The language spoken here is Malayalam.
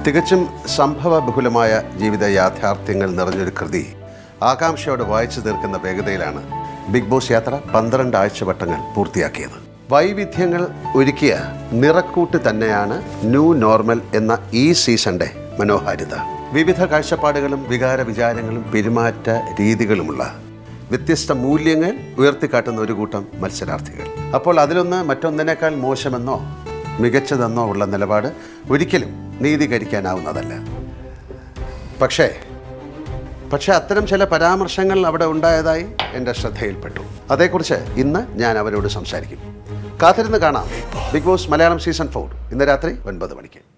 തികച്ചും സംഭവബഹുലമായ ജീവിത യാഥാർത്ഥ്യങ്ങൾ നിറഞ്ഞൊരു കൃതി ആകാംക്ഷയോടെ വായിച്ചു തീർക്കുന്ന വേഗതയിലാണ് ബിഗ് ബോസ് യാത്ര പന്ത്രണ്ട് ആഴ്ചവട്ടങ്ങൾ പൂർത്തിയാക്കിയത് വൈവിധ്യങ്ങൾ ഒരുക്കിയ നിറക്കൂട്ട് തന്നെയാണ് ന്യൂ നോർമൽ എന്ന ഈ സീസണിൻ്റെ മനോഹാരിത വിവിധ കാഴ്ചപ്പാടുകളും വികാര വിചാരങ്ങളും പെരുമാറ്റ രീതികളുമുള്ള വ്യത്യസ്ത മൂല്യങ്ങൾ ഉയർത്തിക്കാട്ടുന്ന ഒരു കൂട്ടം മത്സരാർത്ഥികൾ അപ്പോൾ അതിലൊന്ന് മറ്റൊന്നിനേക്കാൾ മോശമെന്നോ മികച്ചതെന്നോ ഉള്ള നിലപാട് ഒരിക്കലും നീതീകരിക്കാനാവുന്നതല്ല പക്ഷേ പക്ഷേ അത്തരം ചില പരാമർശങ്ങൾ അവിടെ ഉണ്ടായതായി എൻ്റെ ശ്രദ്ധയിൽപ്പെട്ടു അതേക്കുറിച്ച് ഇന്ന് ഞാൻ അവരോട് സംസാരിക്കും കാത്തിരുന്ന് കാണാം big boss Malayalam season four ഇന്ന് രാത്രി ഒൻപത് മണിക്ക്